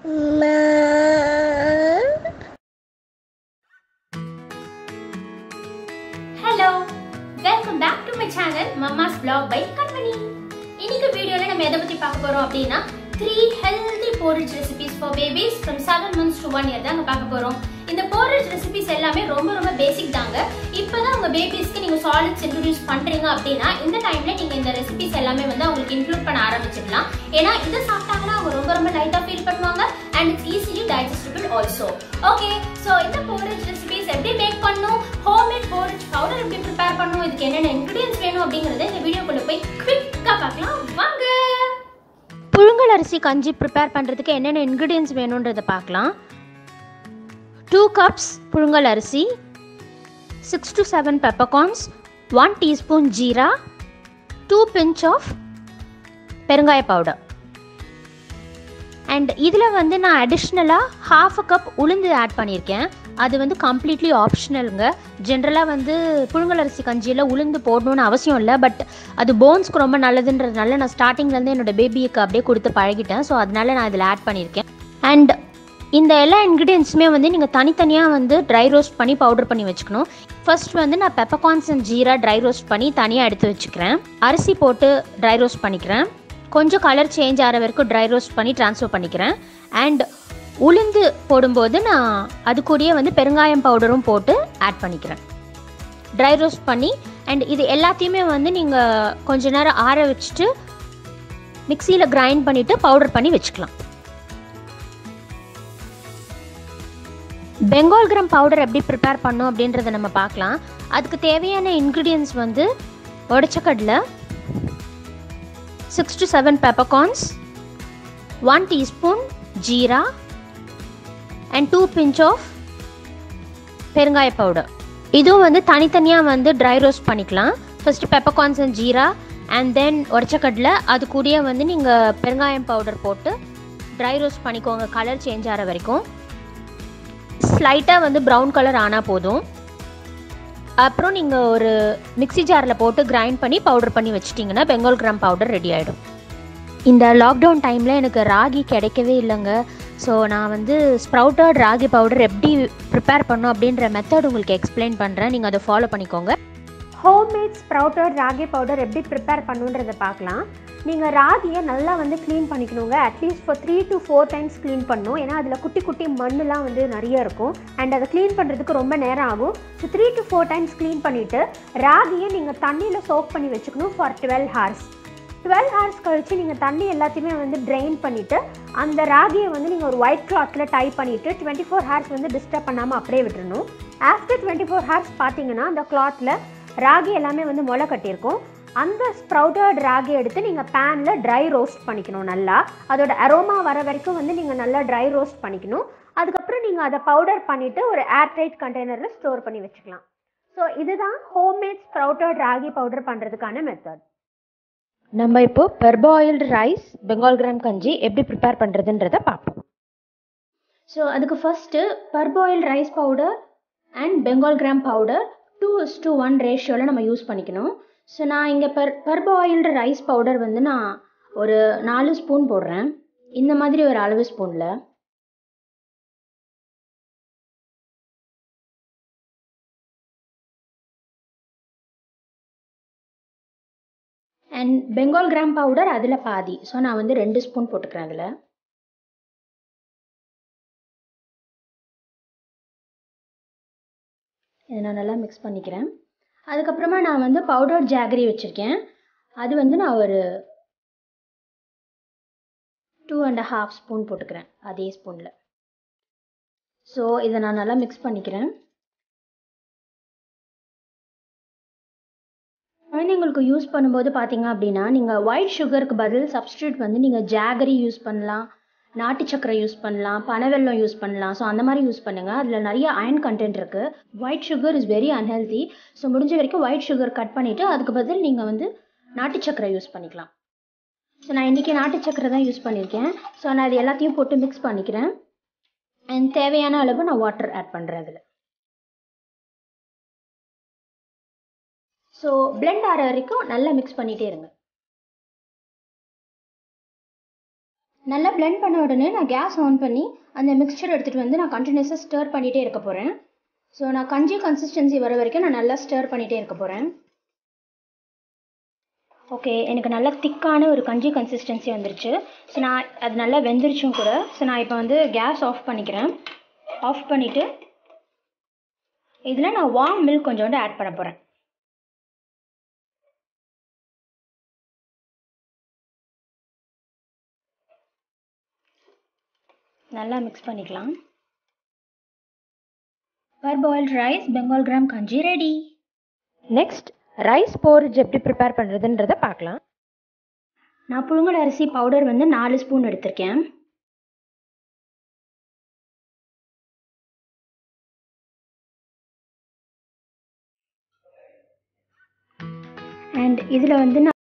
Hello welcome back to my channel mamma's vlog by Kanmani இன்னைக்கு வீடியோல நம்ம எதை பத்தி பார்க்க போறோம் அப்படின்னா three healthy porridge recipes for babies from seven months to one year தாங்க பார்க்க போறோம் இந்த போரிஜ் ரெசிபிஸ் எல்லாமே ரொம்ப ரொம்ப பேசிக் தாங்க இப்பதான் உங்க பேபிஸ்க்கு நீங்க சாலிட்ஸ் இன்ட்ரடியூஸ் பண்றீங்க அப்படின்னா இந்த டைம்ல நீங்க இந்த ரெசிபிஸ் எல்லாமே வந்து அவங்களுக்கு இன்க்ளூட் பண்ண ஆரம்பிச்சிடலாம் ஏன்னா இதை சாப்பிட்டாங்கன்னா அவங்க ரொம்ப ரொம்ப லைட்டா ஃபீல் பண்ணுவாங்க and it's easily digestible also okay so இந்த போரிஜ் ரெசிபிஸ் எப்படி மேக் பண்ணும் ஹோம்மேட் போரிஜ் பவுடர் எப்படி ப்ரிப்பேர் பண்ணும் இதுக்கு என்னென்ன இன்க்ரீடியன்ஸ் வேணும் அப்படிங்கறத இந்த வீடியோக்குள்ள போய் குவிக்கா பார்க்கலாம் வாங்க புழுங்கல் அரிசி கஞ்சி ப்ரிப்பேர் பண்ணுறதுக்கு என்னென்ன இன்க்ரீடியன்ஸ் வேணுன்றதை பார்க்கலாம் டூ கப்ஸ் புழுங்கல் அரிசி six to seven peppercorns one teaspoon jeera two pinch of பெருங்காய பவுடர் அண்ட் இதில் வந்து நான் அடிஷ்னலாக ஹாஃப் அ கப் உளுந்து ஆட் பண்ணியிருக்கேன் அது வந்து கம்ப்ளீட்லி ஆப்ஷனலுங்க ஜென்ரலாக வந்து புழுங்கல் அரிசி கஞ்சியில் உளுந்து போடணும்னு அவசியம் இல்லை பட் அது போன்ஸ்க்கு ரொம்ப நல்லதுன்றதுனால நான் ஸ்டார்டிங்லேருந்து என்னோட பேபிக்கு அப்படியே கொடுத்து பழகிட்டேன் ஸோ அதனால நான் இதில் ஆட் பண்ணியிருக்கேன் அண்ட் இந்த எல்லா இன்க்ரீடியன்ஸுமே வந்து நீங்கள் தனித்தனியாக வந்து ட்ரை ரோஸ்ட் பண்ணி பவுடர் பண்ணி வச்சுக்கணும் ஃபர்ஸ்ட் வந்து நான் peppercorns and jeera dry roast பண்ணி தனியாக எடுத்து வச்சுக்கிறேன் அரிசி போட்டு ட்ரை ரோஸ்ட் பண்ணிக்கிறேன் கொஞ்சம் கலர் சேஞ்ச் ஆகிற வரைக்கும் ட்ரை ரோஸ்ட் பண்ணி ட்ரான்ஸ்ஃபர் பண்ணிக்கிறேன் அண்ட் உளுந்து போடும்போது நான் அது கூடயே வந்து பெருங்காயம் பவுடரும் போட்டு ஆட் பண்ணிக்கிறேன் ட்ரை ரோஸ்ட் பண்ணி அண்ட் இது எல்லாத்தையுமே வந்து நீங்கள் கொஞ்ச நேரம் ஆற வச்சுட்டு மிக்சியில் கிரைண்ட் பண்ணிவிட்டு பவுடர் பண்ணி வச்சுக்கலாம் பெங்கால் கிராம் பவுடர் எப்படி ப்ரிப்பேர் பண்ணோம் அப்படின்றத நம்ம பார்க்கலாம் அதுக்கு தேவையான இன்க்ரீடியன்ஸ் வந்து உடச்சக்கடலை six to seven peppercorns one teaspoon jeera and two pinch of பெருங்காய பவுடர் இதுவும் வந்து தனித்தனியாக வந்து ட்ரை ரோஸ்ட் பண்ணிக்கலாம் first peppercorns and jeera and then உடச்சக்கடலை அது கூடயே வந்து நீங்கள் பெருங்காயம் பவுடர் போட்டு ட்ரை ரோஸ்ட் பண்ணிக்கோங்க கலர் சேஞ்ச் ஆகிற வரைக்கும் ஸ்லைட்டாக வந்து ப்ரௌன் கலர் ஆனால் போதும் அப்புறம் நீங்கள் ஒரு மிக்ஸி ஜாரில் போட்டு கிரைண்ட் பண்ணி பவுடர் பண்ணி வச்சிட்டிங்கன்னா பெங்கால் கிராம் பவுடர் ரெடி ஆகிடும் இந்த லாக்டவுன் டைமில் எனக்கு ராகி கிடைக்கவே இல்லைங்க ஸோ நான் வந்து ஸ்ப்ரவுட்டட் ராகி பவுடர் எப்படி ப்ரிப்பேர் பண்ணும் அப்படின்ற மெத்தட் உங்களுக்கு எக்ஸ்பிளைன் பண்ணுறேன் நீங்கள் அதை ஃபாலோ பண்ணிக்கோங்க ஹோம்மேட் ஸ்ப்ரவுட்டட் ராகி பவுடர் எப்படி ப்ரிப்பேர் பண்ணுன்றதை பார்க்கலாம் நீங்கள் ராகியை நல்லா வந்து க்ளீன் பண்ணிக்கணுங்க at least for three to four times clean பண்ணணும் ஏன்னா அதில் குட்டி குட்டி மண்ணுலாம் வந்து நிறைய இருக்கும் அண்ட் அதை க்ளீன் பண்ணுறதுக்கு ரொம்ப நேரம் ஆகும் so three to four times clean பண்ணிவிட்டு ராகியை நீங்கள் தண்ணியில் சோக் பண்ணி வச்சுக்கணும் for twelve hours twelve hours கழித்து நீங்கள் தண்ணி எல்லாத்தையுமே வந்து ட்ரெயின் பண்ணிவிட்டு அந்த ராகியை வந்து நீங்கள் ஒரு ஒயிட் கிளாத்தில் டை பண்ணிவிட்டு டுவெண்ட்டி ஃபோர் ஹார்ஸ் வந்து டிஸ்டர்ப் பண்ணாமல் அப்படியே விட்டுறணும் ஆஃப்டர் டுவெண்ட்டி ஃபோர் ஹார்ஸ் பார்த்தீங்கன்னா அந்த கிளாத்தில் ராகி எல்லாமே வந்து முளை கட்டியிருக்கும் அந்த ஸ்ப்ரவுட்டட் ராகி எடுத்து நீங்கள் பேனில் ட்ரை ரோஸ்ட் பண்ணிக்கணும் நல்லா அதோட அரோமா வர வரைக்கும் வந்து நீங்கள் நல்லா ட்ரை ரோஸ்ட் பண்ணிக்கணும் அதுக்கப்புறம் நீங்கள் அதை பவுடர் பண்ணிவிட்டு ஒரு ஏர்டைட் கண்டெய்னரில் ஸ்டோர் பண்ணி வச்சுக்கலாம் ஸோ இதுதான் ஹோம்மேட் ஸ்ப்ரவுட்டட் ராகி பவுடர் பண்ணுறதுக்கான மெத்தட் நம்ம இப்போ பெர்பாயில்டு ரைஸ் பெங்கால் கிராம் கஞ்சி எப்படி ப்ரிப்பேர் பண்ணுறதுன்றத பார்ப்போம் ஸோ அதுக்கு first parboil rice powder and Bengal gram powder two is two one ரேஷியோவில் நம்ம யூஸ் பண்ணிக்கணும் ஸோ நான் இங்கே பர் பர்பாயில்டு ரைஸ் பவுடர் வந்து நான் ஒரு நாலு ஸ்பூன் போடுறேன் இந்த மாதிரி ஒரு அளவு ஸ்பூனில் அண்ட் பெங்கால் கிராம் பவுடர் அதில் பாதி ஸோ நான் வந்து ரெண்டு ஸ்பூன் போட்டுக்கிறேன் அதில் இதை நான் நல்லா மிக்ஸ் பண்ணிக்கிறேன் அதுக்கப்புறமா நான் வந்து பவுடர் ஜாகரி வச்சுருக்கேன் அது வந்து நான் ஒரு டூ அண்ட் ஹாஃப் ஸ்பூன் போட்டுக்கிறேன் அதே ஸ்பூனில் ஸோ இதை நான் நல்லா மிக்ஸ் பண்ணிக்கிறேன் குழந்தைங்களுக்கு யூஸ் பண்ணும்போது பார்த்தீங்க அப்படின்னா நீங்கள் ஒயிட் சுகருக்கு பதில் சப்ஸ்டியூட் வந்து நீங்கள் ஜாகரி யூஸ் பண்ணலாம் நாட்டு சக்கரை யூஸ் பண்ணலாம் பனவெல்லம் யூஸ் பண்ணலாம் ஸோ அந்த மாதிரி யூஸ் பண்ணுங்கள் அதில் நிறைய அயன் கண்டென்ட் இருக்குது white sugar is very unhealthy so முடிஞ்ச வரைக்கும் ஒயிட் சுகர் கட் பண்ணிவிட்டு அதுக்கு பதில் நீங்கள் வந்து நாட்டு சக்கரை யூஸ் பண்ணிக்கலாம் ஸோ நான் இன்றைக்கி நாட்டு சக்கரை தான் யூஸ் பண்ணியிருக்கேன் ஸோ நான் அது எல்லாத்தையும் போட்டு மிக்ஸ் பண்ணிக்கிறேன் அண்ட் தேவையான அளவு நான் வாட்டர் ஆட் பண்ணுறேன் அதில் ஸோ பிளெண்ட் ஆகிற வரைக்கும் நல்லா மிக்ஸ் பண்ணிகிட்டே இருங்க நல்லா blend பண்ண உடனே நான் கேஸ் ஆன் பண்ணி அந்த மிக்சர் எடுத்துகிட்டு வந்து நான் கண்டினியூஸாக ஸ்டர் பண்ணிகிட்டே இருக்க போகிறேன் ஸோ நான் கஞ்சி கன்சிஸ்டன்சி வர வரைக்கும் நான் நல்லா ஸ்டர் பண்ணிகிட்டே இருக்க போகிறேன் ஓகே எனக்கு நல்லா திக்கான ஒரு கஞ்சி கன்சிஸ்டன்சி வந்துருச்சு ஸோ நான் அது நல்லா வெந்துருச்சும் கூட ஸோ நான் இப்போ வந்து கேஸ் ஆஃப் பண்ணிக்கிறேன் ஆஃப் பண்ணிவிட்டு இதில் நான் வார்ம் மில்க் கொஞ்சோண்டு ஆட் பண்ண போகிறேன் நல்லா மிக்ஸ் பண்ணிக்கலாம் parboiled rice Bengal gram கஞ்சி ரெடி நெக்ஸ்ட் ரைஸ் போரிஜ் எப்படி ப்ரிப்பேர் பண்ணுறதுன்றதை பார்க்கலாம் நான் புழுங்கல் அரிசி பவுடர் வந்து நாலு ஸ்பூன் எடுத்திருக்கேன் அண்ட் இதில் வந்து நான்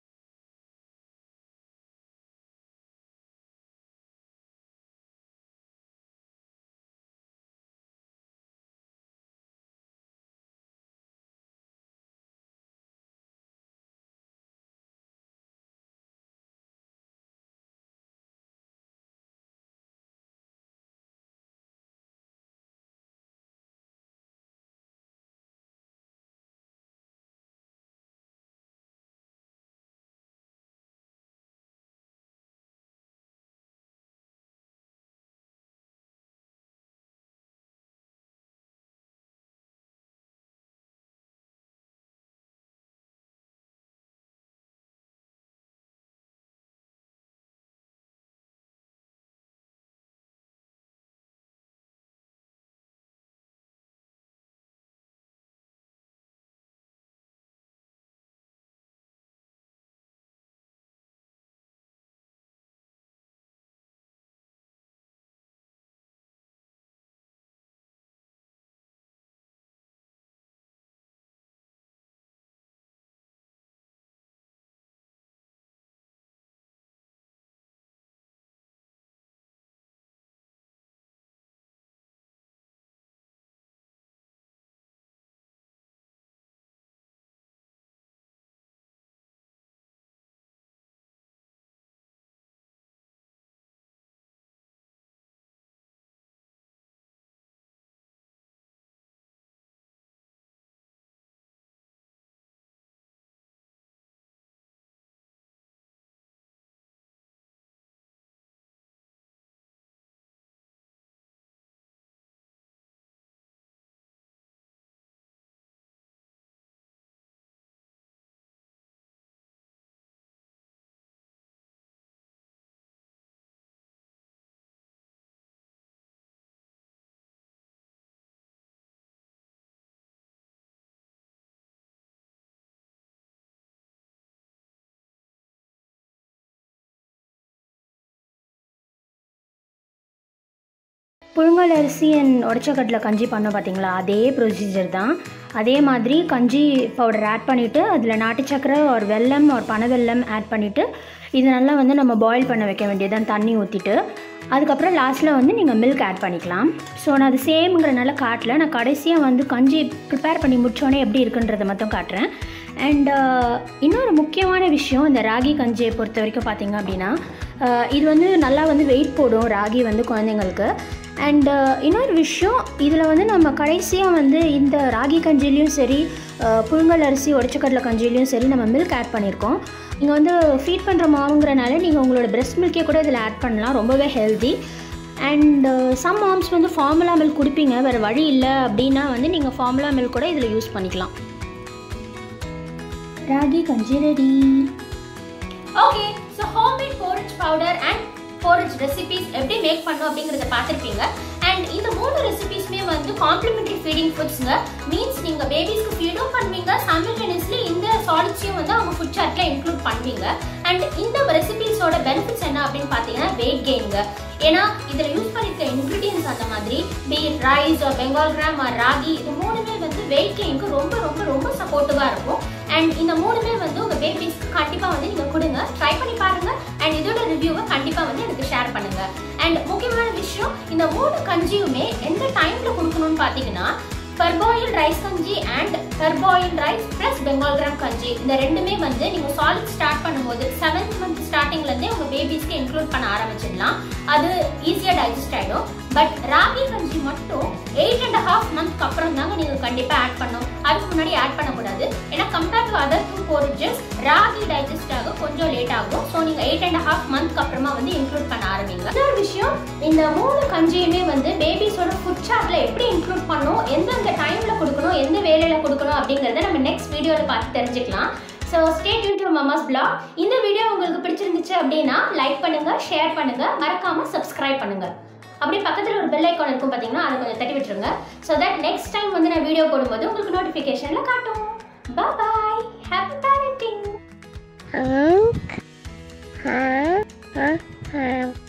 புழுங்கல் அரிசி அண்ட் உடச்சக்கடலை கஞ்சி பண்ணோம் பார்த்தீங்களா அதே ப்ரொசீஜர் தான் அதே மாதிரி கஞ்சி பவுடர் ஆட் பண்ணிவிட்டு அதில் நாட்டு சக்கரை ஒரு வெல்லம் ஒரு பனை வெல்லம் ஆட் பண்ணிவிட்டு இது நல்லா வந்து நம்ம பாயில் பண்ண வைக்க வேண்டியதுதான் தண்ணி ஊற்றிட்டு அதுக்கப்புறம் லாஸ்ட்டில் வந்து நீங்கள் மில்க் ஆட் பண்ணிக்கலாம் ஸோ நான் அது சேம்ங்கிறனால காட்டல நான் கடைசியாக வந்து கஞ்சி ப்ரிப்பேர் பண்ணி முடிச்சோடனே எப்படி இருக்குன்றதை மட்டும் காட்டுறேன் அண்ட் இன்னொரு முக்கியமான விஷயம் இந்த ராகி கஞ்சியை பொறுத்த வரைக்கும் பார்த்தீங்க அப்படின்னா அஹ், இது வந்து நல்லா வந்து வெயிட் போடும் ராகி வந்து குழந்தைங்களுக்கு அண்ட் இன்னொரு விஷயம் இதில் வந்து நம்ம கடைசியாக வந்து இந்த ராகி கஞ்சிலையும் சரி அஹ், புழுங்கல் அரிசி உடச்சக்கடலை கஞ்சிலையும் சரி நம்ம மில்க் ஆட் பண்ணியிருக்கோம் நீங்கள் வந்து ஃபீட் பண்ணுற மாவுங்கிறனால நீங்கள் உங்களோட பிரெஸ்ட் மில்கே கூட இதில் ஆட் பண்ணலாம் ரொம்பவே ஹெல்தி அண்ட் சம் மாம்ஸ் வந்து ஃபார்முலா மில்க் குடிப்பீங்க வேறு வழி இல்லை அப்படின்னா வந்து நீங்கள் ஃபார்முலா மில்க் கூட இதில் யூஸ் பண்ணிக்கலாம் ராகி கஞ்சி ready okay so homemade porridge powder and porridge recipes எப்படி மேக் பண்ணும் அப்படிங்கறத பார்த்துருப்பீங்க அண்ட் இந்த மூணு ரெசிபிஸ்மே வந்து காம்ப்ளிமெண்டரி ஃபீடிங் ஃபுட்ஸ்ங்க மீன்ஸ் நீங்க பேபிஸ்க்கு ஃபீடும் பண்ணுவீங்க சைமல்டேனியஸ்லி இந்த சாலிட்ஸையும் வந்து அவங்க ஃபுட் சார்ட்ல இன்க்ளூட் பண்ணுவீங்க அண்ட் இந்த ரெசிபிஸோட பெனிஃபிட்ஸ் என்ன அப்படின்னு பார்த்தீங்கன்னா வெயிட் கெயின்ங்க ஏன்னா இதில் யூஸ் பண்ணிருக்க இன்க்ரீடியன்ஸ் அந்த மாதிரி பி ரைஸ் பெங்கால் கிராம் ராகி இது மூணுமே வந்து வெயிட் கெயினுக்கு ரொம்ப ரொம்ப ரொம்ப சப்போர்ட்டிவாக இருக்கும் அண்ட் இந்த மூணுமே வந்து உங்கள் பேபிஸ்க்கு கண்டிப்பாக வந்து நீங்கள் கொடுங்க ட்ரை பண்ணி பாருங்க அண்ட் இதோட ரிவ்யூவை கண்டிப்பாக வந்து எனக்கு ஷேர் பண்ணுங்க அண்ட் முக்கியமான விஷயம் இந்த மூணு கஞ்சியுமே எந்த டைமில் கொடுக்கணும்னு பார்த்தீங்கன்னா பர்பாயில் ரைஸ் கஞ்சி and parboil rice plus Bengal gram கஞ்சி இந்த ரெண்டுமே வந்து நீங்கள் சாலிட் ஸ்டார்ட் பண்ணும்போது செவன்த் மந்த் ஸ்டார்டிங்லேருந்தே உங்கள் பேபிஸ்க்கு இன்க்ளூட் பண்ண ஆரம்பிச்சிடலாம் அது ஈஸியாக டைஜஸ்ட் ஆகிடும் பட் ராகி கஞ்சி மட்டும் எயிட் அண்ட் ஹாஃப் மந்த்க்கு அப்புறம் தாங்க நீங்கள் கண்டிப்பாக ஆட் பண்ணணும் அதுக்கு முன்னாடி ஆட் பண்ணக்கூடாது ஏன்னா compare to other two porridges ragi digest ஆக கொஞ்சம் லேட் ஆகும் ஸோ நீங்கள் எயிட் அண்ட் ஹாஃப் மந்த்க்கு அப்புறமா வந்து இன்க்ளூட் பண்ண ஆரம்பிங்க இன்னொரு விஷயம் இந்த மூணு கஞ்சியுமே வந்து பேபிஸோட ஃபுட் சார்ட்ல எப்படி இன்க்ளூட் பண்ணணும் எந்தெந்த டைம்ல கொடுக்கணும் எந்த வேலையில கொடுக்கணும் அப்படிங்கறத நம்ம நெக்ஸ்ட் வீடியோவில் பார்த்து தெரிஞ்சுக்கலாம் so stay tuned to mamma's blog இந்த வீடியோ உங்களுக்கு பிடிச்சிருந்துச்சு அப்படின்னா லைக் பண்ணுங்க ஷேர் பண்ணுங்க மறக்காம சப்ஸ்கிரைப் பண்ணுங்க அப்படியே பக்கத்தில் ஒரு பெல் ஐக்கான் இருக்கும் பார்த்தீங்கன்னா அதை கொஞ்சம் தட்டி விட்டுருங்க ஸோ தட் நெக்ஸ்ட் டைம் வந்து நான் வீடியோ போடும்போது உங்களுக்கு நோட்டிஃபிகேஷனில் காட்டும் bye happy parenting Hank, Hank, Hank, Hank.